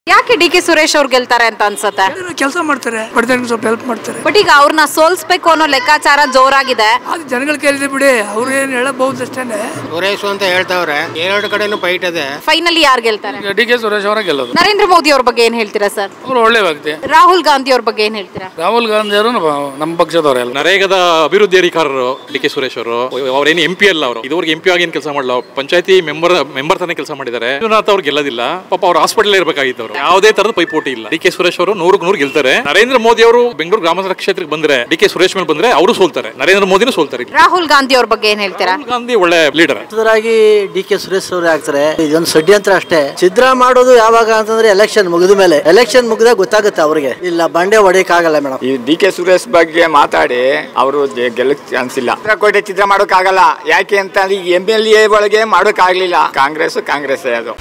ಯಾಕೆ D K Suresh ಅವ್ರು ಗೆಲ್ತಾರೆ ಅಂತ ಅನ್ಸುತ್ತೆ ಕೆಲಸ ಮಾಡ್ತಾರೆ ಬಡತನಿಗೆ ಸ್ವಲ್ಪ ಹೆಲ್ಪ್ ಮಾಡ್ತಾರೆ ಬಟ್ ಈಗ ಅವ್ರನ್ನ ಸೋಲ್ಸ್ಬೇಕು ಅನ್ನೋ ಲೆಕ್ಕಾಚಾರ ಜೋರಾಗಿದೆ ಅದು ಜನಗಳ ಕೈಲಿದೆ ಬಿಡಿ ಅವ್ರು ಏನು ಹೇಳಬಹುದು ಅಷ್ಟೇನೆ ಸುರೇಶ್ ಅಂತ ಹೇಳ್ತಾವ್ರೆ ಎರಡು ಕಡೆನೂ ಫೈಟ್ ಇದೆ ಫೈನಲಿ ಯಾರು ಗೆಲ್ತಾರೆ ಡಿ ಕೆ ಸುರೇಶ್ ಅವರೇ ಗೆಲ್ಲೋದು ನರೇಂದ್ರ ಮೋದಿ ಅವ್ರ ಬಗ್ಗೆ ಏನ್ ಹೇಳ್ತೀರಾ ಸರ್ ಅವರು ಒಳ್ಳೆ ವ್ಯಕ್ತಿ ರಾಹುಲ್ ಗಾಂಧಿ ಅವ್ರ ಬಗ್ಗೆ ಏನ್ ಹೇಳ್ತೀರಾ ರಾಹುಲ್ ಗಾಂಧಿ ಅವರು ನಮ್ಮ ಪಕ್ಷದವರೇ ಅಲ್ಲ ನರೇಗದ ಅಭಿವೃದ್ಧಿ ಅಧಿಕಾರರು ಡಿ ಕೆ ಸುರೇಶ್ ಅವರು ಅವ್ರೇನು ಎಂ ಪಿ ಅಲ್ಲ ಅವರು ಇದುವರೆಗೆ ಎಂ ಪಿ ಆಗಿ ಏನು ಕೆಲಸ ಮಾಡಲ್ಲ ಪಂಚಾಯತಿ ಮೆಂಬರ್ ಮೆಂಬರ್ ತಾನೇ ಕೆಲಸ ಮಾಡಿದ್ದಾರೆ ವಿಶ್ವನಾಥ್ ಅವ್ರು ಗೆಲ್ಲೋದಿಲ್ಲ ಪಾಪ ಅವ್ರು ಹಾಸ್ಪಿಟಲ್ ಇರಬೇಕಾಗಿತ್ತು ಅವರು ಯಾವುದೇ ತರದ ಪೈಪೋಟಿ ಇಲ್ಲ ಡಿ ಕೆ ಸುರೇಶ್ ಅವರು ನೂರಕ್ಕೆ ನೂರು ಗೆಲ್ತಾರೆ ನರೇಂದ್ರ ಮೋದಿ ಅವರು ಬೆಂಗಳೂರು ಗ್ರಾಮಾಂತರ ಕ್ಷೇತ್ರಕ್ಕೆ ಬಂದ್ರೆ ಡಿ ಕೆ ಸುರೇಶ್ ಮೇಲೆ ಬಂದ್ರೆ ಅವರು ಸೋಲ್ತಾರೆ ನರೇಂದ್ರ ಮೋದಿನೂ ಸೋಲ್ತಾರೆ ರಾಹುಲ್ ಗಾಂಧಿ ಅವ್ರ ಬಗ್ಗೆ ಏನ್ ಹೇಳ್ತೀರಾ ರಾಹುಲ್ ಗಾಂಧಿ ಒಳ್ಳೆ ಲೀಡರ್ ಸಂಸದರಾಗಿ ಡಿ ಕೆ ಸುರೇಶ್ ಅವರೇ ಆಗ್ತಾರೆ ಇದೊಂದು ಷಡ್ಯಂತ್ರ ಅಷ್ಟೇ ಛಿದ್ರ ಮಾಡೋದು ಯಾವಾಗ ಅಂತಂದ್ರೆ ಎಲೆಕ್ಷನ್ ಮುಗಿದ ಮೇಲೆ ಎಲೆಕ್ಷನ್ ಮುಗಿದಾಗ ಗೊತ್ತಾಗುತ್ತೆ ಅವ್ರಿಗೆ ಇಲ್ಲ ಬಂಡೆ ಹೊಡೆಯಕ್ ಆಗಲ್ಲ ಮೇಡಮ್ ಈ ಡಿ ಕೆ ಸುರೇಶ್ ಬಗ್ಗೆ ಮಾತಾಡಿ ಅವರು ಗೆಲ್ಲಕ್ ಚಾನ್ಸ್ ಇಲ್ಲ ಚಿತ್ರಕೋಟೆ ಚಿತ್ರ ಮಾಡೋಕ್ಕಾಗಲ್ಲ ಯಾಕೆ ಅಂತ ಈಗ ಎಂ ಎಲ್ ಎ ಒಳಗೆ ಮಾಡೋಕ್ಕಾಗ್ಲಿಲ್ಲ ಕಾಂಗ್ರೆಸ್ ಕಾಂಗ್ರೆಸ್ ಅದು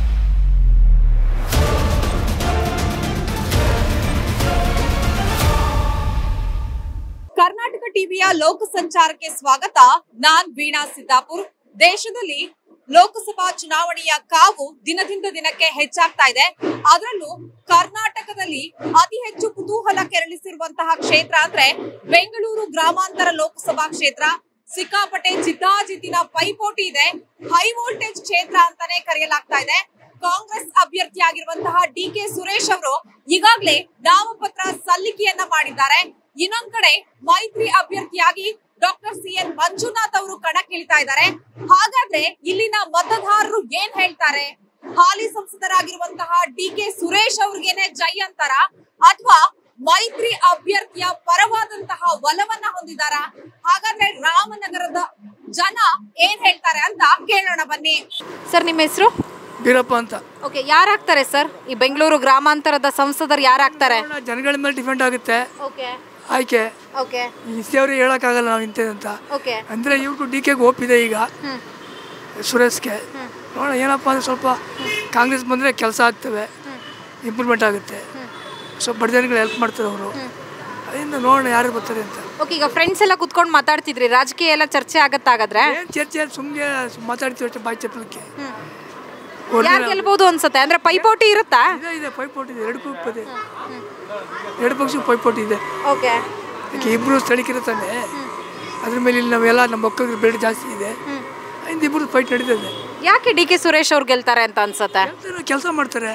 ಕರ್ನಾಟಕ ಟಿವಿಯ ಲೋಕ ಸಂಚಾರಕ್ಕೆ ಸ್ವಾಗತ ನಾನ್ ವೀಣಾ ಸಿದ್ದಾಪುರ್ ದೇಶದಲ್ಲಿ ಲೋಕಸಭಾ ಚುನಾವಣೆಯ ಕಾವು ದಿನದಿಂದ ದಿನಕ್ಕೆ ಹೆಚ್ಚಾಗ್ತಾ ಇದೆ ಅದರಲ್ಲೂ ಕರ್ನಾಟಕದಲ್ಲಿ ಅತಿ ಹೆಚ್ಚು ಕುತೂಹಲ ಕೆರಳಿಸಿರುವಂತಹ ಕ್ಷೇತ್ರ ಅಂದ್ರೆ ಬೆಂಗಳೂರು ಗ್ರಾಮಾಂತರ ಲೋಕಸಭಾ ಕ್ಷೇತ್ರ ಸಿಕ್ಕಾಪಟ್ಟೆ ಜಿದ್ದಾಜಿದ್ದಿನ ಪೈಪೋಟಿ ಇದೆ ಹೈ ವೋಲ್ಟೇಜ್ ಕ್ಷೇತ್ರ ಅಂತಾನೆ ಕರೆಯಲಾಗ್ತಾ ಇದೆ ಕಾಂಗ್ರೆಸ್ ಅಭ್ಯರ್ಥಿಯಾಗಿರುವಂತಹ ಡಿ ಕೆ ಸುರೇಶ್ ಅವರು ಈಗಾಗಲೇ ನಾಮಪತ್ರ ಸಲ್ಲಿಕೆಯನ್ನ ಮಾಡಿದ್ದಾರೆ ಇನ್ನೊಂದ್ ಕಡೆ ಮೈತ್ರಿ ಅಭ್ಯರ್ಥಿಯಾಗಿ ಡಾಕ್ಟರ್ ಸಿ ಎನ್ ಮಂಜುನಾಥ್ ಅವರು ಕಣಕ್ಕಿಳಿತಾ ಇದ್ದಾರೆ ಹಾಗಾದ್ರೆ ಇಲ್ಲಿನ ಮತದಾರರು ಏನ್ ಹೇಳ್ತಾರೆ ಹಾಲಿ ಸಂಸದರಾಗಿರುವಂತಹ ಡಿ ಕೆ ಸುರೇಶ್ ಅವ್ರಿಗೇನೆ ಜೈ ಅಂತಾರ ಅಥವಾ ಮೈತ್ರಿ ಅಭ್ಯರ್ಥಿಯ ಪರವಾದಂತಹ ಒಲವನ್ನ ಹೊಂದಿದಾರ ಹಾಗಾದ್ರೆ ರಾಮನಗರದ ಜನ ಏನ್ ಹೇಳ್ತಾರೆ ಅಂತ ಕೇಳೋಣ ಬನ್ನಿ ಸರ್ ನಿಮ್ಮ ಹೆಸರು ಬೀರಪ್ಪ ಅಂತ ಓಕೆ ಯಾರಾಗ್ತಾರೆ ಸರ್ ಈ ಬೆಂಗಳೂರು ಗ್ರಾಮಾಂತರದ ಸಂಸದರು ಯಾರಾಗ್ತಾರೆ ಜನಗಳ ಮೇಲೆ ಡಿಪೆಂಡ್ ಆಗುತ್ತೆ ಓಕೆ ಆಯ್ಕೆ ಓಕೆ ಇಷ್ಟೇವ್ರಿಗೆ ಹೇಳೋಕ್ಕಾಗಲ್ಲ ನಾವು ಇಂಥದ್ದಂತ ಓಕೆ ಅಂದರೆ ಇವ್ರಿಗೂ ಡಿ ಕೆಗೆ ಒಪ್ಪಿದೆ ಈಗ ಸುರೇಶ್ಗೆ ನೋಡೋಣ ಏನಪ್ಪ ಅಂದರೆ ಸ್ವಲ್ಪ ಕಾಂಗ್ರೆಸ್ ಬಂದರೆ ಕೆಲಸ ಆಗ್ತವೆ ಇಂಪ್ರೂವ್ಮೆಂಟ್ ಆಗುತ್ತೆ ಸ್ವಲ್ಪ ಬಡ ಜನಗಳು ಹೆಲ್ಪ್ ಮಾಡ್ತಾರೆ ಅವರು ಅದರಿಂದ ನೋಡೋಣ ಯಾರು ಬರ್ತಾರೆ ಅಂತ ಓಕೆ ಈಗ ಫ್ರೆಂಡ್ಸ್ ಎಲ್ಲ ಕುತ್ಕೊಂಡು ಮಾತಾಡ್ತಿದ್ರಿ ರಾಜಕೀಯ ಎಲ್ಲ ಚರ್ಚೆ ಆಗತ್ತಾಗಾದ್ರೆ ಏನು ಚರ್ಚೆ ಸುಮ್ಮನೆ ಮಾತಾಡ್ತೀವಿ ಅಷ್ಟೇ ಬಾಯಿ ಚಪ್ಪಲಕ್ಕೆ ಯಾರು ಗೆಲ್ಬಹುದು ಅನ್ಸುತ್ತೆ ಅಂದ್ರೆ ಪೈಪೋಟಿ ಇರುತ್ತಾ ಇದೆ ಇದೆ ಪೈಪೋಟಿ ಇದೆ ಎರಡು ಪೈಪ್ ಇದೆ ಎರಡು ಪಕ್ಷಕ್ಕೆ ಪೈಪೋಟಿ ಇದೆ ಓಕೆ ಯಾಕೆ ಇಬ್ಬರು ಸ್ಥಳೀಕರ ತಾನೆ ಅದ್ರ ಮೇಲೆ ಇಲ್ಲಿ ನಾವೆಲ್ಲ ನಮ್ಮ ಮಕ್ಕಳಿಗೆ ಬೇಡ ಜಾಸ್ತಿ ಇದೆ ಇಂದ ಇಬ್ಬರು ಫೈಟ್ ನಡೀತದೆ ಯಾಕೆ ಡಿ ಕೆ ಸುರೇಶ್ ಅವ್ರು ಗೆಲ್ತಾರೆ ಅಂತ ಅನ್ಸುತ್ತೆ ಕೆಲಸ ಮಾಡ್ತಾರೆ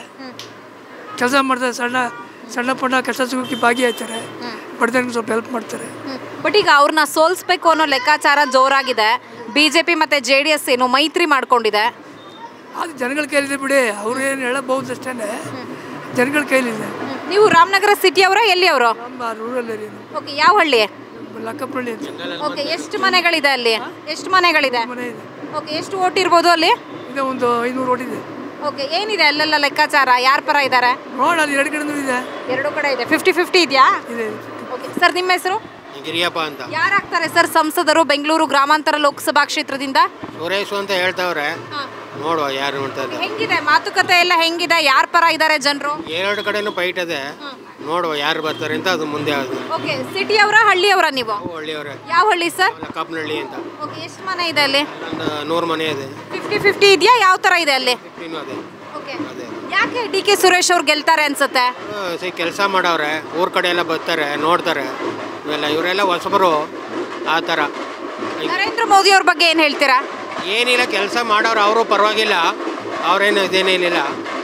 ಕೆಲಸ ಮಾಡ್ತಾರೆ ಸಣ್ಣ ಸಣ್ಣ ಪಣ್ಣ ಕಷ್ಟ ಸುಖಕ್ಕೆ ಭಾಗಿಯಾಗ್ತಾರೆ ಬಡತನಿಗೆ ಸ್ವಲ್ಪ ಹೆಲ್ಪ್ ಮಾಡ್ತಾರೆ ಬಟ್ ಈಗ ಅವ್ರನ್ನ ಸೋಲ್ಸ್ಬೇಕು ಅನ್ನೋ ಲೆಕ್ಕಾಚಾರ ಜೋರಾಗಿದೆ ಬಿಜೆಪಿ ಮತ್ತೆ ಜೆ ಡಿ ಎಸ್ ಏನು ಮೈತ್ರಿ ಮಾಡ್ಕೊಂಡಿದೆ ಅದು ಜನಗಳ ಕೈಲಿದೆ ಬಿಡಿ ಅವ್ರು ಏನು ಹೇಳಬಹುದು ಅಷ್ಟೇ ಜನಗಳ ಕೈಲಿದೆ ನೀವು ರಾಮನಗರ ಸಿಟಿ ಅವರ ಎಲ್ಲಿ ಅವರು ನಮ್ಮ ರೂರಲ್ ಏರಿಯಾ ಓಕೆ ಯಾವ ಹಳ್ಳಿ ಲಕ್ಕಪ್ಪಳ್ಳಿ ಅಂತ ಓಕೆ ಎಷ್ಟು ಮನೆಗಳಿದೆ ಅಲ್ಲಿ ಎಷ್ಟು ಮನೆಗಳಿದೆ ಮನೆ ಇದೆ ಓಕೆ ಎಷ್ಟು ಓಟ್ ಇರ್ಬೋದು ಅಲ್ಲಿ ಇದೆ ಒಂದು ಐನೂರು ಓಟಿದೆ ಓಕೆ ಏನಿದೆ ಅಲ್ಲೆಲ್ಲ ಲೆಕ್ಕಾಚಾರ ಯಾರ ಪರ ಇದ್ದಾರೆ ನೋಡ ಅದು ಎರಡು ಕಡೆನೂ ಇದೆ ಎರಡು ಕಡೆ ಇದೆ ಫಿಫ್ಟಿ ಫಿಫ್ಟಿ ಇದೆಯಾ ಇದೆ ಓಕೆ ಸರ್ ನಿಮ್ಮ ಹೆಸರು ಗಿರಿಯಪ್ಪ ಅಂತ ಯಾರಾಗ್ತಾರೆ ಸರ್ ಸಂಸದರು ಬೆಂಗಳೂರು ಗ್ರಾಮಾಂತರ ಲೋಕಸಭಾ ಕ್ಷೇತ್ರದಿಂದ ಸುರೇಶ್ ಅಂತ ಹೇಳ್ತಾವ್ರೆ ನೋಡುವ ಯಾರು ನೋಡ್ತಾ ಇದ್ದಾರೆ ಹೆಂಗಿದೆ ಮಾತುಕತೆ ಎಲ್ಲ ಹೆಂಗಿದೆ ಯಾರ ಪರ ಇದ್ದಾರೆ ಜನರು ಎರಡು ಕಡೆನೂ ಫೈಟ್ ಇದೆ ನೋಡುವ ಯಾರು ಬರ್ತಾರೆ ಅಂತ ಅದು ಮುಂದೆ ಅದು ಓಕೆ ಸಿಟಿ ಅವರ ಹಳ್ಳಿ ಅವರ ನೀವು ಹಳ್ಳಿಯವರೇ ಯಾವ ಹಳ್ಳಿ ಸರ್ ಕಪ್ಪನಹಳ್ಳಿ ಅಂತ ಓಕೆ ಎಷ್ಟು ಮನೆ ಇದೆ ಅಲ್ಲಿ ಒಂದು ನೂರು ಮನೆ ಇದೆ ಫಿಫ್ಟಿ ಫಿಫ್ಟಿ ಇದೆಯಾ ಯಾವ ತರ ಇದೆ ಅಲ್ಲಿ ಇನ್ನೂ ಅದೇ ಓಕೆ ಅದೇ ಯಾಕೆ ಡಿ ಕೆ ಸುರೇಶ್ ಅವ್ರು ಗೆಲ್ತಾರೆ ಅನ್ಸುತ್ತೆ ಸಿ ಕೆಲಸ ಮಾಡವ್ರೆ ಊರ ಕಡೆ ಎಲ್ಲ ಬರ್ತಾರೆ ನೋಡ್ತಾರೆ ಇವೆಲ್ಲ ಇವರೆಲ್ಲ ಹೊಸಬರು ಆ ಥರ ನರೇಂದ್ರ ಮೋದಿ ಅವ್ರ ಬಗ್ಗೆ ಏನ್ ಹೇಳ್ತೀರಾ ಏನಿಲ್ಲ ಕೆಲಸ ಮಾಡೋರು ಅವರು ಪರವಾಗಿಲ್ಲ ಅವ್ರೇನು ಇದೇನೇನಿಲ್ಲ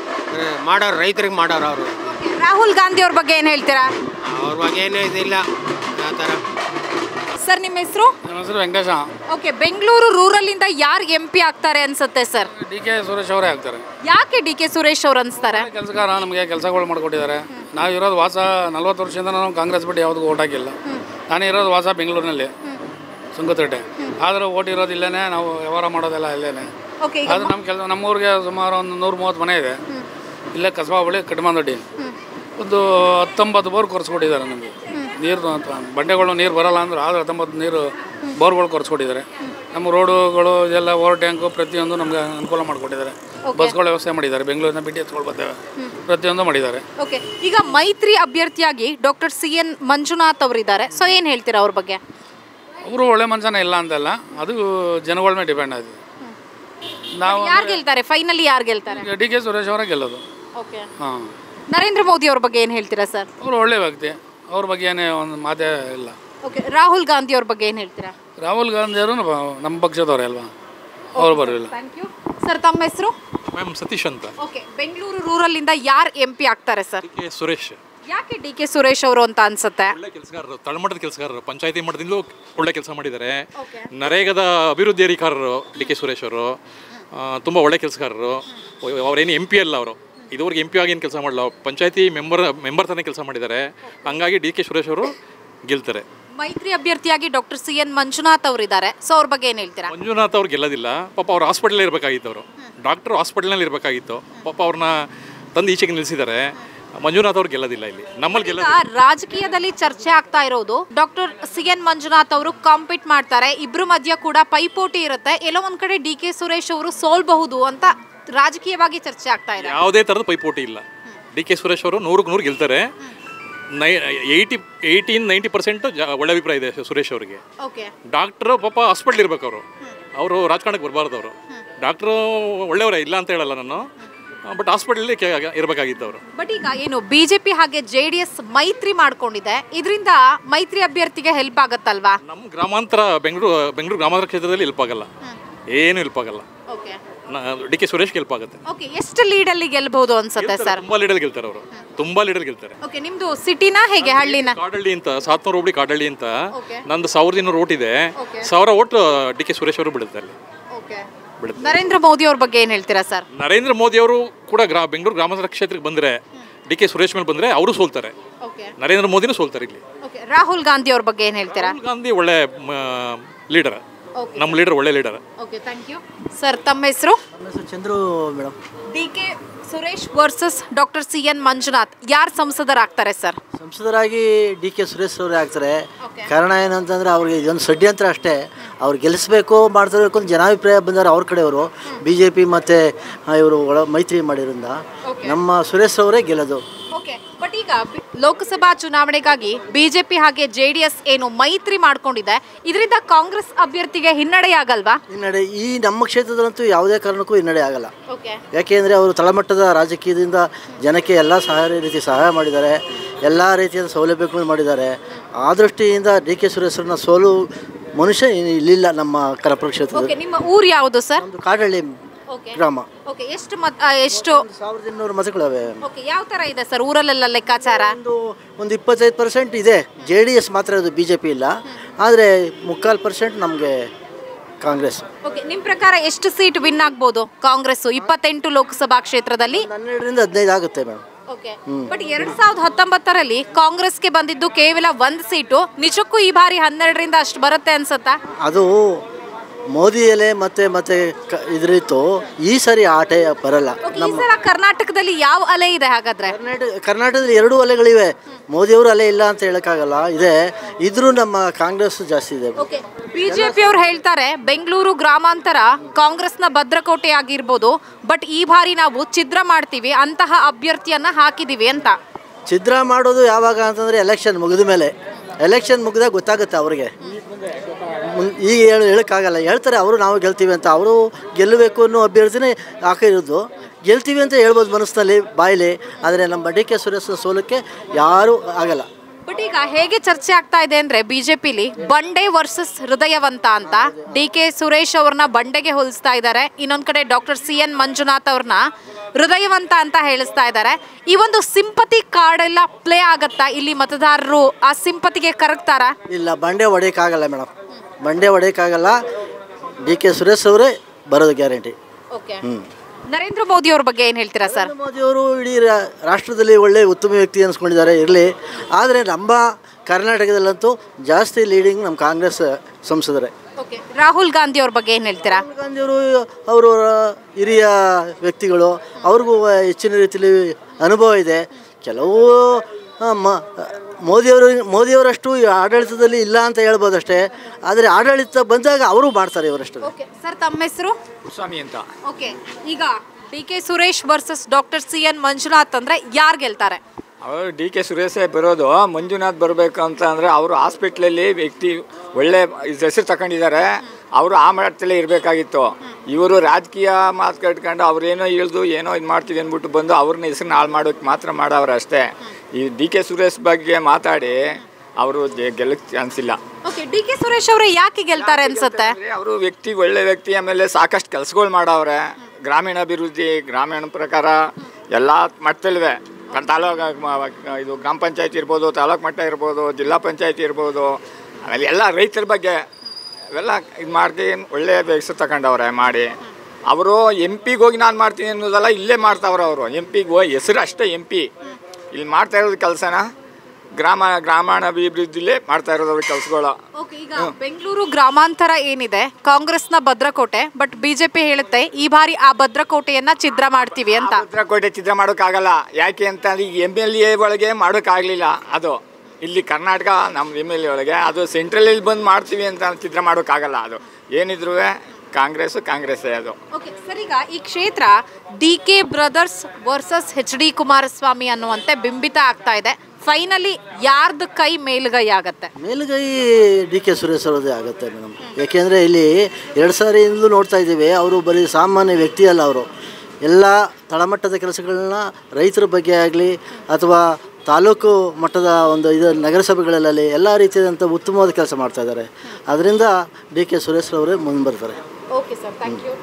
ಮಾಡೋರು ರೈತರಿಗೆ ಮಾಡೋರು ಅವರು Okay, ರಾಹುಲ್ ಗಾಂಧಿ ಅವ್ರ ಬಗ್ಗೆ ಏನ್ ಹೇಳ್ತೀರಾ ಅವ್ರ ಬಗ್ಗೆ ಏನೂ ಇದಿಲ್ಲ ಆ ಥರ ಸರ್ ನಿಮ್ಮ ಹೆಸರು ನನ್ನ ಹೆಸರು ವೆಂಕಟೇಶ ಓಕೆ ಬೆಂಗಳೂರು ರೂರಲ್ ಇಂದ ಯಾರು ಎಂ ಪಿ ಆಗ್ತಾರೆ ಅನ್ಸುತ್ತೆ ಸರ್ ಡಿ ಕೆ ಸುರೇಶ್ ಅವರೇ ಆಗ್ತಾರೆ ಯಾಕೆ ಡಿ ಕೆ ಸುರೇಶ್ ಅವ್ರು ಅನ್ಸ್ತಾರೆ ಕೆಲಸಗಾರ ನಮಗೆ ಕೆಲಸಗಳು ಮಾಡಿಕೊಟ್ಟಿದ್ದಾರೆ ನಾವು ಇರೋದು ವಾಸ ನಲ್ವತ್ತು ವರ್ಷದಿಂದ ನಾವು ಕಾಂಗ್ರೆಸ್ ಬಿಟ್ಟು ಯಾವುದಕ್ಕೂ ಓಟ್ ಹಾಕಿಲ್ಲ ನಾನು ಇರೋದು ವಾಸ ಬೆಂಗಳೂರಿನಲ್ಲಿ ಸುಂಕತೇಟೆ ಆದರೂ ಓಟ್ ಇರೋದು ಇಲ್ಲೇ ನಾವು ವ್ಯವಹಾರ ಮಾಡೋದೆಲ್ಲ ಇಲ್ಲೇನೆ ಓಕೆ ಅದು ನಮ್ಮ ಕೆಲಸ ನಮ್ಮೂರಿಗೆ ಸುಮಾರು ಒಂದು ನೂರು ಮೂವತ್ತು ಮನೆ ಇದೆ ಇಲ್ಲೇ ಕಸಬಾ ಬಳಿ ಕಟ್ಮಾಂದೊಡ್ಡಿ ಒಂದು ಹತ್ತೊಂಬತ್ತು ಬೋರ್ ಕೊರೆಸ್ಕೊಟ್ಟಿದ್ದಾರೆ ನಮಗೆ ನೀರು ಬಂಡೆಗಳು ನೀರು ಬರಲ್ಲ ಅಂದ್ರೆ ಆದ್ರೆ ಹತ್ತೊಂಬತ್ತು ನೀರು ಬೋರ್ಗಳು ಕೊರೆಸ್ಕೊಟ್ಟಿದ್ದಾರೆ ನಮ್ಮ ರೋಡುಗಳು ಎಲ್ಲ ಓವರ್ ಟ್ಯಾಂಕು ಪ್ರತಿಯೊಂದು ನಮಗೆ ಅನುಕೂಲ ಮಾಡಿಕೊಟ್ಟಿದ್ದಾರೆ ಬಸ್ಗಳ ವ್ಯವಸ್ಥೆ ಮಾಡಿದ್ದಾರೆ ಬೆಂಗಳೂರಿನ ಬಿಟ್ಟು ಎತ್ಕೊಂಡು ಬರ್ತೇವೆ ಪ್ರತಿಯೊಂದು ಮಾಡಿದ್ದಾರೆ ಓಕೆ ಈಗ ಮೈತ್ರಿ ಅಭ್ಯರ್ಥಿಯಾಗಿ ಡಾಕ್ಟರ್ ಸಿ ಎನ್ ಮಂಜುನಾಥ್ ಅವರಿದ್ದಾರೆ ಸೊ ಏನ್ ಹೇಳ್ತೀರಾ ಅವ್ರ ಬಗ್ಗೆ ಅವರು ಒಳ್ಳೆ ಮನುಷ್ಯನೇ ಇಲ್ಲ ಅಂತಲ್ಲ ಅದು ಜನಗಳ ಮೇಲೆ ಡಿಪೆಂಡ್ ಆಗಿದೆ ನಾವು ಯಾರು ಗೆಲ್ತಾರೆ ಫೈನಲಿ ಯಾರು ಗೆಲ್ತಾರೆ ಡಿ ಕೆ ಸುರೇಶ್ ಅವರೇ ಗೆಲ್ಲೋದು ಓಕೆ ಹಾಂ ನರೇಂದ್ರ ಮೋದಿ ಅವ್ರ ಬಗ್ಗೆ ಏನು ಹೇಳ್ತೀರಾ ಸರ್ ಅವರು ಒಳ್ಳೆ ವ್ಯಕ್ತಿ ಅವ್ರ ಬಗ್ಗೆ ಏನೇ ಒಂದು ಮಾತೇ ಇಲ್ಲ ಓಕೆ ರಾಹುಲ್ ಗಾಂಧಿ ಅವ್ರ ಬಗ್ಗೆ ಏನು ಹೇಳ್ತೀರಾ ರಾಹುಲ್ ಗಾಂಧಿಯವರು ನಮ್ಮ ಪಕ್ಷದವ್ರೆ ಅಲ್ವಾ ಅವ್ರು ಬರಲಿಲ್ಲ ಥ್ಯಾಂಕ್ ಯು ಸರ್ ತಮ್ಮ ಹೆಸರು ಮ್ಯಾಮ್ ಸತೀಶ್ ಅಂತ ಓಕೆ ಬೆಂಗಳೂರು ರೂರಲ್ಲಿಂದ ಯಾರು ಎಂ ಪಿ ಆಗ್ತಾರೆ ಸರ್ ಡಿ ಕೆ ಸುರೇಶ್ ಯಾಕೆ ಡಿ ಕೆ ಸುರೇಶ್ ಅವರು ಅಂತ ಅನ್ಸುತ್ತೆ ಒಳ್ಳೆ ಕೆಲಸಗಾರರು ತಳಮಟ್ಟದ ಕೆಲಸಗಾರರು ಪಂಚಾಯತಿ ಮಟ್ಟದಿಂದಲೂ ಒಳ್ಳೆ ಕೆಲಸ ಮಾಡಿದ್ದಾರೆ Okay. ನರೇಗಾದ ಅಭಿವೃದ್ಧಿ ಅಧಿಕಾರರು ಡಿ ಕೆ ಸುರೇಶ್ ಅವರು ತುಂಬ ಒಳ್ಳೆ ಕೆಲಸಗಾರರು ಅವ್ರೇನು ಎಂ ಪಿ ಅಲ್ಲ ಅವರು ಇದುವರೆಗೆ ಎಂ ಪಿ ಆಗಿ ಏನು ಕೆಲಸ ಮಾಡಲ್ಲ ಪಂಚಾಯತಿ ಮೆಂಬರ್ ಮೆಂಬರ್ ತಾನೇ ಕೆಲಸ ಮಾಡಿದ್ದಾರೆ ಹಂಗಾಗಿ ಡಿ ಕೆ ಸುರೇಶ್ ಅವರು ಗೆಲ್ತಾರೆ ಮೈತ್ರಿ ಅಭ್ಯರ್ಥಿಯಾಗಿ ಡಾಕ್ಟರ್ ಸಿ ಎನ್ ಮಂಜುನಾಥ್ ಅವರು ಇದ್ದಾರೆ ಸೊ ಅವ್ರ ಬಗ್ಗೆ ಏನು ಹೇಳ್ತೀರಾ ಮಂಜುನಾಥ್ ಅವ್ರು ಗೆಲ್ಲೋದಿಲ್ಲ ಪಾಪ ಅವ್ರು ಹಾಸ್ಪಿಟಲ್ ಇರಬೇಕಾಗಿತ್ತು ಅವರು ಡಾಕ್ಟರ್ ಹಾಸ್ಪಿಟಲ್ನಲ್ಲಿ ಇರಬೇಕಾಗಿತ್ತು ಪಾಪ ಅವ್ರನ್ನ ತಂದು ಈಚೆಗೆ ನಿಲ್ಲಿಸಿದ್ದಾರೆ ಮಂಜುನಾಥ್ ಅವ್ರು ಗೆಲ್ಲೋದಿಲ್ಲ ಇಲ್ಲಿ ನಮ್ಮಲ್ಲಿ ಗೆಲ್ಲ ಈಗ ರಾಜಕೀಯದಲ್ಲಿ ಚರ್ಚೆ ಆಗ್ತಾ ಇರೋದು ಡಾಕ್ಟರ್ ಸಿ ಎನ್ ಮಂಜುನಾಥ್ ಅವರು ಕಾಂಪೀಟ್ ಮಾಡ್ತಾರೆ ಇಬ್ರು ಮಧ್ಯ ಕೂಡ ಪೈಪೋಟಿ ಇರುತ್ತೆ ಎಲ್ಲೋ ಒಂದ್ ಕಡೆ ಡಿ ಕೆ ಸುರೇಶ್ ಅವರು ಸೋಲ್ಬಹುದು ಅಂತ ರಾಜಕೀಯವಾಗಿ ಚರ್ಚೆ ಆಗ್ತಾ ಇದೆ ಯಾವುದೇ ಥರದ ಪೈಪೋಟಿ ಇಲ್ಲ ಡಿ ಕೆ ಸುರೇಶ್ ಅವರು ನೂರಕ್ಕೆ ನೂರು ಗೆಲ್ತಾರೆ ನೈ ಏಯ್ಟಿ ಏಯ್ಟೀನ್ ನೈಂಟಿ ಪರ್ಸೆಂಟ್ ಒಳ್ಳೆ ಅಭಿಪ್ರಾಯ ಇದೆ ಸುರೇಶ್ ಅವರಿಗೆ ಓಕೆ ಡಾಕ್ಟ್ರು ಪಾಪ ಹಾಸ್ಪಿಟ್ಲ್ ಇರ್ಬೇಕು ಅವರು ಅವರು ರಾಜಕಾರಣಕ್ಕೆ ಬರಬಾರ್ದು ಅವರು ಡಾಕ್ಟ್ರು ಒಳ್ಳೆಯವರೇ ಇಲ್ಲ ಅಂತ ಹೇಳಲ್ಲ ನಾನು ಬಟ್ ಹಾಸ್ಪಿಟಲ್ಲಿ ಇರಬೇಕಾಗಿತ್ತು ಅವರು ಬಟ್ ಈಗ ಏನು ಬಿಜೆಪಿ ಹಾಗೆ ಜೆ ಡಿ ಎಸ್ ಮೈತ್ರಿ ಮಾಡ್ಕೊಂಡಿದೆ ಇದರಿಂದ ಮೈತ್ರಿ ಅಭ್ಯರ್ಥಿಗೆ ಹೆಲ್ಪ್ ಆಗತ್ತಲ್ವಾ ನಮ್ಮ ಗ್ರಾಮಾಂತರ ಬೆಂಗಳೂರು ಬೆಂಗಳೂರು ಗ್ರಾಮಾಂತರ ಕ್ಷೇತ್ರದಲ್ಲಿ ಹೆಲ್ಪ್ ಆಗಲ್ಲ ಏನು ಹೆಲ್ಪ್ ಆಗಲ್ಲ okay D K Suresh help ಆಗುತ್ತೆ ಓಕೆ ಎಷ್ಟು ಲೀಡಲ್ಲಿ ಗೆಲ್ಬಹುದು ಅನ್ಸುತ್ತೆ ಸರ್ ತುಂಬಾ ಲೀಡರ್ ಗೆಲ್ತಾರೆ ಅವರು ತುಂಬಾ ಲೀಡರ್ ಗೆಲ್ತಾರೆ ಓಕೆ ನಿಮ್ದು ಸಿಟಿನಾ ಹೇಗೆ ಹಳ್ಳಿನ ಕಾಡಳ್ಳಿ ಅಂತ ಸಾತ್ನೂರು ಹೋಬಳಿ ಕಾಡಳ್ಳಿ ಅಂತ Okay. ನಂದು ಸಾವಿರದ ಇನ್ನೂರು ಓಟ್ ಇದೆ Okay. ಸಾವಿರ ಓಟ್ ಡಿ ಕೆ ಸುರೇಶ್ ಅವರು ಬಿಡುತ್ತೆ ಅಲ್ಲಿ ಓಕೆ ಬಿಡುತ್ತೆ ನರೇಂದ್ರ ಮೋದಿ ಅವ್ರ ಬಗ್ಗೆ ಏನು ಹೇಳ್ತೀರಾ ಸರ್ ನರೇಂದ್ರ ಮೋದಿ ಅವರು ಕೂಡ ಗ್ರಾ ಬೆಂಗಳೂರು ಗ್ರಾಮಾಂತರ ಕ್ಷೇತ್ರಕ್ಕೆ ಬಂದರೆ ಡಿ ಕೆ ಸುರೇಶ್ ಮೇಲೆ ಬಂದರೆ ಅವರು ಸೋಲ್ತಾರೆ ಓಕೆ ನರೇಂದ್ರ ಮೋದಿನೂ ಸೋಲ್ತಾರೆ ಇಲ್ಲಿ ಓಕೆ ರಾಹುಲ್ ಗಾಂಧಿ ಅವ್ರ ಬಗ್ಗೆ ಏನು ಹೇಳ್ತೀರಾ ರಾಹುಲ್ ಗಾಂಧಿ ಒಳ್ಳೆ ಲೀಡರ್ Okay. ನಮ್ಮ ಲೀಡರ್ ಒಳ್ಳೆ leader okay thank you sir ತಮ್ಮ ಹೆಸರು ನಮ್ಮ ಹೆಸರು Chandru madam D K Suresh versus doctor C N Manjunath ಯಾರು ಸಂಸದರಾಗ್ತಾರೆ ಸರ್ ಸಂಸದರಾಗಿ ಡಿ ಕೆ ಸುರೇಶ್ ಅವರೇ ಆಗ್ತಾರೆ ಕಾರಣ ಏನಂತಂದ್ರೆ ಅವ್ರಿಗೆ ಇದೊಂದು ಷಡ್ಯಂತ್ರ ಅಷ್ಟೇ ಅವ್ರು ಗೆಲ್ಲಿಸ್ಬೇಕು ಮಾಡ್ತಿರ್ಬೇಕು ಅಂತ ಜನಾಭಿಪ್ರಾಯ ಬಂದರೆ ಅವ್ರ ಕಡೆಯವರು ಬಿ ಜೆ ಪಿ ಮತ್ತು ಇವರು ಒಳ ಮೈತ್ರಿ ಮಾಡಿರೋದ್ರಿಂದ ನಮ್ಮ ಸುರೇಶ್ ಅವರೇ ಗೆಲ್ಲೋದು ಓಕೆ ಬಟ್ ಈಗ ಬಿ- ಲೋಕಸಭಾ ಚುನಾವಣೆಗಾಗಿ ಬಿಜೆಪಿ ಹಾಗೆ ಜೆ ಡಿ ಎಸ್ ಏನು ಮೈತ್ರಿ ಮಾಡ್ಕೊಂಡಿದೆ ಇದರಿಂದ ಕಾಂಗ್ರೆಸ್ ಅಭ್ಯರ್ಥಿಗೆ ಹಿನ್ನಡೆಯಾಗಲ್ವಾ ಹಿನ್ನಡೆ ಈ ನಮ್ಮ ಕ್ಷೇತ್ರದಲ್ಲಂತೂ ಯಾವುದೇ ಕಾರಣಕ್ಕೂ ಹಿನ್ನಡೆ ಆಗಲ್ಲ ಓಕೆ ಯಾಕೆಂದರೆ ಅವರು ತಳಮಟ್ಟದ ರಾಜಕೀಯದಿಂದ ಜನಕ್ಕೆ ಎಲ್ಲ ಸಹಾಯ ರೀತಿ ಸಹಾಯ ಮಾಡಿದ್ದಾರೆ ಎಲ್ಲ ರೀತಿಯಾದ ಸೌಲಭ್ಯಗಳನ್ನು ಮಾಡಿದ್ದಾರೆ ಆ ದೃಷ್ಟಿಯಿಂದ ಡಿ ಕೆ ಸುರೇಶ್ವರನ ಸೋಲು ಮನುಷ್ಯ ಇಲ್ಲಿಲ್ಲ ನಮ್ಮ ಕನಕಪುರ ಕ್ಷೇತ್ರದಲ್ಲಿ ಓಕೆ ನಿಮ್ಮ ಊರು ಯಾವುದು ಸರ್ ಒಂದು ಕಾಡಳ್ಳಿ ಓಕೆ ಗ್ರಾಮ ಓಕೆ ಎಷ್ಟು ಮತ್ ಆ, ಎಷ್ಟು ಸಾವಿರದ ಇನ್ನೂರು ಮತಗಳವೆ ಓಕೆ ಯಾವ ತರ ಇದೆ ಸರ್ ಊರಲ್ಲೆಲ್ಲ ಲೆಕ್ಕಾಚಾರ ಒಂದು ಒಂದು ಇಪ್ಪತ್ತೈದು ಪರ್ಸೆಂಟ್ ಇದೆ ಜೆ ಡಿ ಎಸ್ ಮಾತ್ರ ಇದು ಬಿ ಜೆ ಪಿ ಇಲ್ಲ ಆದರೆ ಮುಕ್ಕಾಲು ಪರ್ಸೆಂಟ್ ನಮಗೆ ಕಾಂಗ್ರೆಸ್ ಓಕೆ ನಿಮ್ಮ ಪ್ರಕಾರ ಎಷ್ಟು ಸೀಟ್ ವಿನ್ ಆಗ್ಬೋದು ಕಾಂಗ್ರೆಸ್ ಇಪ್ಪತ್ತೆಂಟು ಲೋಕಸಭಾ ಕ್ಷೇತ್ರದಲ್ಲಿ ಹನ್ನೆರಡರಿಂದ ಹದಿನೈದು ಆಗುತ್ತೆ ಮೇಡಮ್ ಓಕೆ ಬಟ್ ಎರಡ್ ಸಾವಿರದ ಹತ್ತೊಂಬತ್ತರಲ್ಲಿ ಕಾಂಗ್ರೆಸ್ಗೆ ಬಂದಿದ್ದು ಕೇವಲ ಒಂದು ಸೀಟು ನಿಜಕ್ಕೂ ಈ ಬಾರಿ ಹನ್ನೆರಡರಿಂದ ಅಷ್ಟು ಬರುತ್ತೆ ಅನ್ಸತ್ತಾ ಅದು ಮೋದಿ ಎಲೆ ಮತ್ತೆ ಮತ್ತೆ ಕ ಇದ್ರಿತ್ತು ಈ ಸರಿ ಆಟೆ ಬರಲ್ಲ ಓಕೆ ಈ ಸಲ ಕರ್ನಾಟಕದಲ್ಲಿ ಯಾವ ಅಲೆ ಇದೆ ಹಾಗಾದ್ರೆ ಕರ್ನಾಟಕ ಕರ್ನಾಟಕದಲ್ಲಿ ಎರಡೂ ಅಲೆಗಳಿವೆ ಮೋದಿಯವರು ಅಲೆ ಇಲ್ಲ ಅಂತ ಹೇಳೋಕ್ಕಾಗಲ್ಲ ಇದೆ ಇದ್ರೂ ನಮ್ಮ ಕಾಂಗ್ರೆಸ್ ಜಾಸ್ತಿ ಇದೆ ಓಕೆ ಬಿಜೆಪಿ ಅವ್ರು ಹೇಳ್ತಾರೆ ಬೆಂಗಳೂರು ಗ್ರಾಮಾಂತರ ಕಾಂಗ್ರೆಸ್ನ ಭದ್ರಕೋಟೆ ಆಗಿರ್ಬೋದು ಬಟ್ ಈ ಬಾರಿ ನಾವು ಛಿದ್ರ ಮಾಡ್ತೀವಿ ಅಂತಹ ಅಭ್ಯರ್ಥಿಯನ್ನ ಹಾಕಿದೀವಿ ಅಂತ ಛಿದ್ರ ಮಾಡೋದು ಯಾವಾಗ ಅಂತಂದರೆ ಎಲೆಕ್ಷನ್ ಮುಗಿದ ಮೇಲೆ ಎಲೆಕ್ಷನ್ ಮುಗಿದಾಗ ಗೊತ್ತಾಗುತ್ತೆ ಅವ್ರಿಗೆ ಮುನ್- ಈಗ ಹೇಳಿ ಹೇಳೋಕ್ಕಾಗಲ್ಲ ಹೇಳ್ತಾರೆ ಅವರು ನಾವು ಗೆಲ್ತೀವಿ ಅಂತ ಅವರು ಗೆಲ್ಲಬೇಕು ಅನ್ನೋ ಅಭ್ಯರ್ಥಿನೇ ಹಾಕಿರೋದು ಗೆಲ್ತೀವಿ ಅಂತ ಹೇಳ್ಬೋದು ಮನಸ್ಸಿನಲ್ಲಿ ಬಾಯಿಲಿ ಆದರೆ ನಮ್ಮ ಡಿ ಕೆ ಸುರೇಶ್ ಸೋಲಕ್ಕೆ ಯಾರೂ ಆಗಲ್ಲ ಬಟ್ ಈಗ ಹೇಗೆ ಚರ್ಚೆ ಆಗ್ತಾ ಇದೆ ಅಂದ್ರೆ ಬಿಜೆಪಿಲಿ ಬಂಡೆ ವರ್ಸಸ್ ಹೃದಯವಂತ ಅಂತ ಡಿ ಕೆ ಸುರೇಶ್ ಅವ್ರನ್ನ ಬಂಡೆಗೆ ಹೋಲಿಸ್ತಾ ಇದ್ದಾರೆ ಇನ್ನೊಂದ್ ಕಡೆ ಡಾಕ್ಟರ್ ಸಿ ಎನ್ ಮಂಜುನಾಥ್ ಅವ್ರನ್ನ ಹೃದಯವಂತ ಅಂತ ಹೇಳಿಸ್ತಾ ಇದ್ದಾರೆ ಈ ಒಂದು ಸಿಂಪತಿ ಕಾರ್ಡ್ ಎಲ್ಲ ಪ್ಲೇ ಆಗತ್ತಾ ಇಲ್ಲಿ ಮತದಾರರು ಆ ಸಿಂಪತಿಗೆ ಕರಗ್ತಾರಾ ಇಲ್ಲ ಬಂಡೆ ಹೊಡೆಯೋಕ್ಕಾಗಲ್ಲ ಮೇಡಮ್ ಬಂಡೆ ಹೊಡೆಯೋಕ್ಕಾಗಲ್ಲ ಡಿ ಕೆ ಸುರೇಶ್ ಅವರೇ ಬರೋದು ಗ್ಯಾರಂಟಿ ಓಕೆ ಹ್ಞೂ ನರೇಂದ್ರ ಮೋದಿ ಅವ್ರ ಬಗ್ಗೆ ಏನ್ ಹೇಳ್ತೀರಾ ಸರ್ ಮೋದಿಯವರು ಇಡೀ ರಾ- ರಾಷ್ಟ್ರದಲ್ಲಿ ಒಳ್ಳೆ ಉತ್ತಮ ವ್ಯಕ್ತಿ ಅನ್ಸ್ಕೊಂಡಿದ್ದಾರೆ ಇರಲಿ ಆದರೆ ನಮ್ಮ ಕರ್ನಾಟಕದಲ್ಲಂತೂ ಜಾಸ್ತಿ ಲೀಡಿಂಗ್ ನಮ್ಮ ಕಾಂಗ್ರೆಸ್ ಸಂಸದರೇ ಓಕೆ ರಾಹುಲ್ ಗಾಂಧಿ ಅವ್ರ ಬಗ್ಗೆ ಏನ್ ಹೇಳ್ತೀರಾ ರಾಹುಲ್ ಗಾಂಧಿಯವರು ಅವರು ಹಿರಿಯ ವ್ಯಕ್ತಿಗಳು ಅವ್ರಿಗೂ ಹೆಚ್ಚಿನ ರೀತಿಯಲ್ಲಿ ಅನುಭವ ಇದೆ ಕೆಲವು ಆ, ಮ- ಮೋದಿಯವರು ಮೋದಿಯವರಷ್ಟು ಈ ಆಡಳಿತದಲ್ಲಿ ಇಲ್ಲ ಅಂತ ಹೇಳ್ಬೋದಷ್ಟೇ ಆದರೆ ಆಡಳಿತ ಬಂದಾಗ ಅವರು ಮಾಡ್ತಾರೆ ಇವರಷ್ಟು ಓಕೆ ಸರ್ ತಮ್ಮ ಹೆಸರು ಸ್ವಾಮಿ ಅಂತ ಓಕೆ ಈಗ D K Suresh versus doctor C N Manjunath ಅಂದ್ರೆ ಯಾರು ಗೆಲ್ತಾರೆ ಅವರು ಡಿ ಕೆ ಸುರೇಶೇ ಬರೋದು ಮಂಜುನಾಥ್ ಬರಬೇಕು ಅಂತ ಅಂದರೆ ಅವರು ಹಾಸ್ಪಿಟ್ಲಲ್ಲಿ ವ್ಯಕ್ತಿ ಒಳ್ಳೆ ಹೆಸರು ತಗೊಂಡಿದ್ದಾರೆ ಅವರು ಆ ಮಟ್ಟದಲ್ಲೇ ಇರಬೇಕಾಗಿತ್ತು ಇವರು ರಾಜಕೀಯ ಮಾತು ಕಟ್ಕೊಂಡು ಅವ್ರೇನೋ ಇಳಿದು ಏನೋ ಇದು ಮಾಡ್ತೀವಿ ಅಂದ್ಬಿಟ್ಟು ಬಂದು ಅವ್ರನ್ನ ಹೆಸರನ್ನ ಹಾಳು ಮಾಡೋಕ್ಕೆ ಮಾತ್ರ ಮಾಡವ್ರೆ ಅಷ್ಟೇ ಈ ಡಿ ಕೆ ಸುರೇಶ್ ಬಗ್ಗೆ ಮಾತಾಡಿ ಅವರು ಗೆಲ್ಲಕ್ಕೆ ಚಾನ್ಸ್ ಇಲ್ಲ ಓಕೆ ಡಿ ಕೆ ಸುರೇಶ್ ಅವರೇ ಯಾಕೆ ಗೆಲ್ತಾರೆ ಅನ್ಸುತ್ತೆ ಅವರು ವ್ಯಕ್ತಿ ಒಳ್ಳೆ ವ್ಯಕ್ತಿ ಆಮೇಲೆ ಸಾಕಷ್ಟು ಕೆಲಸಗಳು ಮಾಡವ್ರೆ ಗ್ರಾಮೀಣಾಭಿವೃದ್ಧಿ ಗ್ರಾಮೀಣ ಪ್ರಕಾರ ಎಲ್ಲ ಮಟ್ಟದಲ್ಲಿವೆ ತಾಲೂಕು ಇದು ಗ್ರಾಮ ಪಂಚಾಯತಿ ಇರ್ಬೋದು ತಾಲೂಕು ಮಟ್ಟ ಇರ್ಬೋದು ಜಿಲ್ಲಾ ಪಂಚಾಯತಿ ಇರ್ಬೋದು ಆಮೇಲೆ ಎಲ್ಲ ರೈತರ ಬಗ್ಗೆ ಅವೆಲ್ಲ ಇದು ಮಾಡಿ ಒಳ್ಳೆ ಹೆಸರು ತಗೊಂಡವ್ರೆ ಮಾಡಿ ಅವರು ಎಂ ಪಿಗೆ ಹೋಗಿ ನಾನು ಮಾಡ್ತೀನಿ ಅನ್ನೋದಲ್ಲ ಇಲ್ಲೇ ಮಾಡ್ತಾವ್ರೆ ಅವರು ಎಂ ಪಿಗೆ ಹೋಗಿ ಹೆಸರು ಅಷ್ಟೇ ಎಂ ಪಿ ಇಲ್ಲಿ ಮಾಡ್ತಾ ಇರೋದು ಕೆಲಸನ ಗ್ರಾಮ ಗ್ರಾಮೀಣಾಭಿವೃದ್ಧಿಲೇ ಮಾಡ್ತಾ ಇರೋದು ಅವ್ರ ಕೆಲಸಗಳು ಓಕೆ ಈಗ ಬೆಂಗಳೂರು ಗ್ರಾಮಾಂತರ ಏನಿದೆ ಕಾಂಗ್ರೆಸ್ನ ಭದ್ರಕೋಟೆ ಬಟ್ ಬಿಜೆಪಿ ಹೇಳುತ್ತೆ ಈ ಬಾರಿ ಆ ಭದ್ರಕೋಟೆಯನ್ನ ಛಿದ್ರ ಮಾಡ್ತೀವಿ ಅಂತ ಭದ್ರಕೋಟೆ ಚಿತ್ರ ಮಾಡೋಕ್ಕಾಗಲ್ಲ ಯಾಕೆ ಅಂತ ಈಗ ಎಮ್ ಎಲ್ ಎ ಒಳಗೆ ಮಾಡೋಕ್ಕಾಗಲಿಲ್ಲ ಅದು ಇಲ್ಲಿ ಕರ್ನಾಟಕ ನಮ್ಮ ಎಮ್ ಎಲ್ ಎ ಒಳಗೆ ಅದು ಸೆಂಟ್ರಲಲ್ಲಿ ಬಂದು ಮಾಡ್ತೀವಿ ಅಂತ ಚಿತ್ರ ಮಾಡೋಕ್ಕಾಗಲ್ಲ ಅದು ಏನಿದ್ರು ಕಾಂಗ್ರೆಸ್ಸು ಕಾಂಗ್ರೆಸ್ಸೇ ಅದು ಓಕೆ ಸರ್ ಈಗ ಈ ಕ್ಷೇತ್ರ D K brothers versus H D Kumaraswamy ಅನ್ನುವಂತೆ ಬಿಂಬಿತ ಆಗ್ತಾ ಇದೆ ಫೈನಲಿ ಯಾರ್ದು ಕೈ ಮೇಲುಗೈ ಆಗತ್ತೆ ಮೇಲುಗೈ ಡಿ ಕೆ ಸುರೇಶ್ ಅವರದೇ ಆಗುತ್ತೆ ಮೇಡಮ್ ಯಾಕೆಂದರೆ ಇಲ್ಲಿ ಎರಡು ಸಾರಿಯಿಂದಲೂ ನೋಡ್ತಾ ಇದ್ದೀವಿ ಅವರು ಬರೀ ಸಾಮಾನ್ಯ ವ್ಯಕ್ತಿ ಅಲ್ಲ ಅವರು ಎಲ್ಲ ತಳಮಟ್ಟದ ಕೆಲಸಗಳನ್ನ ರೈತರ ಬಗ್ಗೆ ಆಗಲಿ ಅಥವಾ ತಾಲೂಕು ಮಟ್ಟದ ಒಂದು ಇದು ನಗರಸಭೆಗಳಲ್ಲಿ ಎಲ್ಲ ರೀತಿಯಾದಂಥ ಉತ್ತಮವಾದ ಕೆಲಸ ಮಾಡ್ತಾ ಇದ್ದಾರೆ ಅದರಿಂದ ಡಿ ಕೆ ಸುರೇಶ್ ಅವರೇ ಮುಂದೆ ಬರ್ತಾರೆ ಓಕೆ ಸರ್ ಥ್ಯಾಂಕ್ ಯು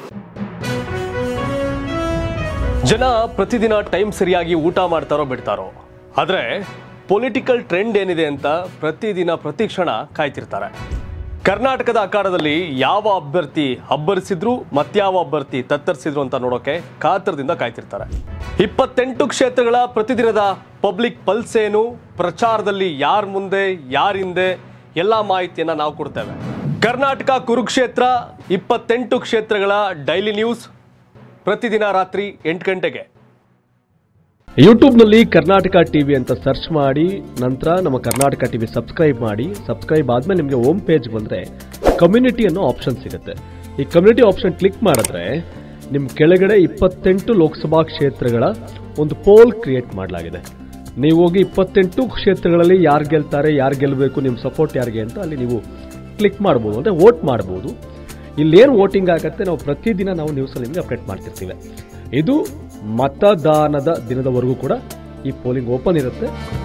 ಜನ ಪ್ರತಿದಿನ ಟೈಮ್ ಸರಿಯಾಗಿ ಊಟ ಮಾಡ್ತಾರೋ ಬಿಡ್ತಾರೋ ಆದರೆ ಪೊಲಿಟಿಕಲ್ ಟ್ರೆಂಡ್ ಏನಿದೆ ಅಂತ ಪ್ರತಿದಿನ ಪ್ರತಿ ಕ್ಷಣ ಕಾಯ್ತಿರ್ತಾರೆ ಕರ್ನಾಟಕದ ಅಖಾಡದಲ್ಲಿ ಯಾವ ಅಭ್ಯರ್ಥಿ ಅಬ್ಬರಿಸಿದ್ರು ಮತ್ಯಾವ ಅಭ್ಯರ್ಥಿ ತತ್ತರಿಸಿದ್ರು ಅಂತ ನೋಡೋಕೆ ಕಾತರದಿಂದ ಕಾಯ್ತಿರ್ತಾರೆ ಇಪ್ಪತ್ತೆಂಟು ಕ್ಷೇತ್ರಗಳ ಪ್ರತಿದಿನದ ಪಬ್ಲಿಕ್ ಪಲ್ಸ್ ಏನು ಪ್ರಚಾರದಲ್ಲಿ ಯಾರ ಮುಂದೆ ಯಾರ ಹಿಂದೆ ಎಲ್ಲ ಮಾಹಿತಿಯನ್ನ ನಾವು ಕೊಡ್ತೇವೆ ಕರ್ನಾಟಕ ಕುರುಕ್ಷೇತ್ರ ಇಪ್ಪತ್ತೆಂಟು ಕ್ಷೇತ್ರಗಳ ಡೈಲಿ ನ್ಯೂಸ್ ಪ್ರತಿದಿನ ರಾತ್ರಿ ಎಂಟು ಗಂಟೆಗೆ ಯೂಟ್ಯೂಬ್ನಲ್ಲಿ ಕರ್ನಾಟಕ ಟಿವಿ ಅಂತ ಸರ್ಚ್ ಮಾಡಿ ನಂತರ ನಮ್ಮ ಕರ್ನಾಟಕ ಟಿವಿ ಸಬ್ಸ್ಕ್ರೈಬ್ ಮಾಡಿ ಸಬ್ಸ್ಕ್ರೈಬ್ ಆದ್ಮೇಲೆ ನಿಮಗೆ ಹೋಮ್ ಪೇಜ್ ಬಂದರೆ ಕಮ್ಯುನಿಟಿ ಅನ್ನೋ ಆಪ್ಷನ್ ಸಿಗುತ್ತೆ ಈ ಕಮ್ಯುನಿಟಿ ಆಪ್ಷನ್ ಕ್ಲಿಕ್ ಮಾಡಿದ್ರೆ ನಿಮ್ಮ ಕೆಳಗಡೆ ಇಪ್ಪತ್ತೆಂಟು ಲೋಕಸಭಾ ಕ್ಷೇತ್ರಗಳ ಒಂದು ಪೋಲ್ ಕ್ರಿಯೇಟ್ ಮಾಡಲಾಗಿದೆ ನೀವು ಹೋಗಿ ಇಪ್ಪತ್ತೆಂಟು ಕ್ಷೇತ್ರಗಳಲ್ಲಿ ಯಾರು ಗೆಲ್ತಾರೆ ಯಾರು ಗೆಲ್ಲಬೇಕು ನಿಮ್ಮ ಸಪೋರ್ಟ್ ಯಾರಿಗೆ ಅಂತ ಅಲ್ಲಿ ನೀವು ಕ್ಲಿಕ್ ಮಾಡ್ಬೋದು ಅಂದರೆ ವೋಟ್ ಮಾಡ್ಬೋದು ಇಲ್ಲೇನು ವೋಟಿಂಗ್ ಆಗುತ್ತೆ ನಾವು ಪ್ರತಿದಿನ ನಾವು ನ್ಯೂಸಲ್ಲಿ ನಿಮಗೆ ಅಪ್ಡೇಟ್ ಮಾಡ್ತಿರ್ತೀವಿ ಇದು ಮತದಾನದ ದಿನದವರೆಗೂ ಕೂಡ ಈ ಪೋಲಿಂಗ್ ಓಪನ್ ಇರುತ್ತೆ